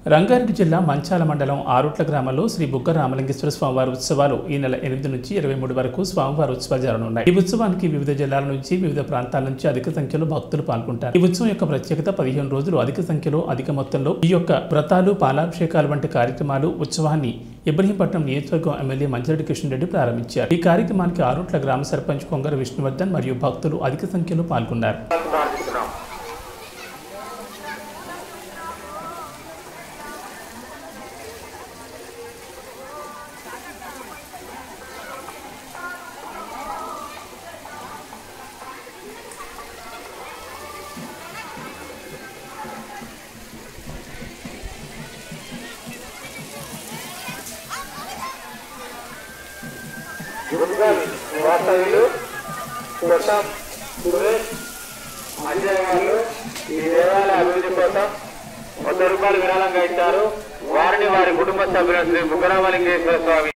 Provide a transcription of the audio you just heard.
రంగారెడ్డి జిల్లా మంచాల మండలం ఆరుట్ల గ్రామంలో శ్రీ బుగ్గ రామలింగేశ్వర స్వామివారి ఉత్సవాలు ఈ నెల ఎనిమిది నుంచి ఇరవై మూడు వరకు స్వామివారి ఉత్సవాలు జరగనున్నాయి ఈ ఉత్సవానికి వివిధ జిల్లాల నుంచి వివిధ ప్రాంతాల నుంచి అధిక సంఖ్యలో భక్తులు పాల్గొంటారు ఈ ఉత్సవం యొక్క ప్రత్యేకత పదిహేను రోజులు అధిక సంఖ్యలో అధిక మొత్తంలో ఈ యొక్క వ్రతాలు పాలాభిషేకాలు వంటి కార్యక్రమాలు ఉత్సవాన్ని ఇబ్రహీంపట్నం నియోజకవర్గం ఎమ్మెల్యే మంచిరెడ్డి కిషన్ ప్రారంభించారు ఈ కార్యక్రమానికి ఆరుట్ల గ్రామ సర్పంచ్ కొంగర విష్ణువర్ధన్ మరియు భక్తులు అధిక సంఖ్యలో పాల్గొన్నారు ప్రార్థిస్తున్నాం గురుగారు వాస్తవ్యులు ప్రతాప్ సురేష్ అంజయ్ గారు ఈ దేవాలయ అభివృద్ధి కోసం వంద రూపాయలు విరాళంగా ఇచ్చారు వారిని వారి కుటుంబ సభ్యులు శ్రీ బుగ్గరామలింగేశ్వర స్వామి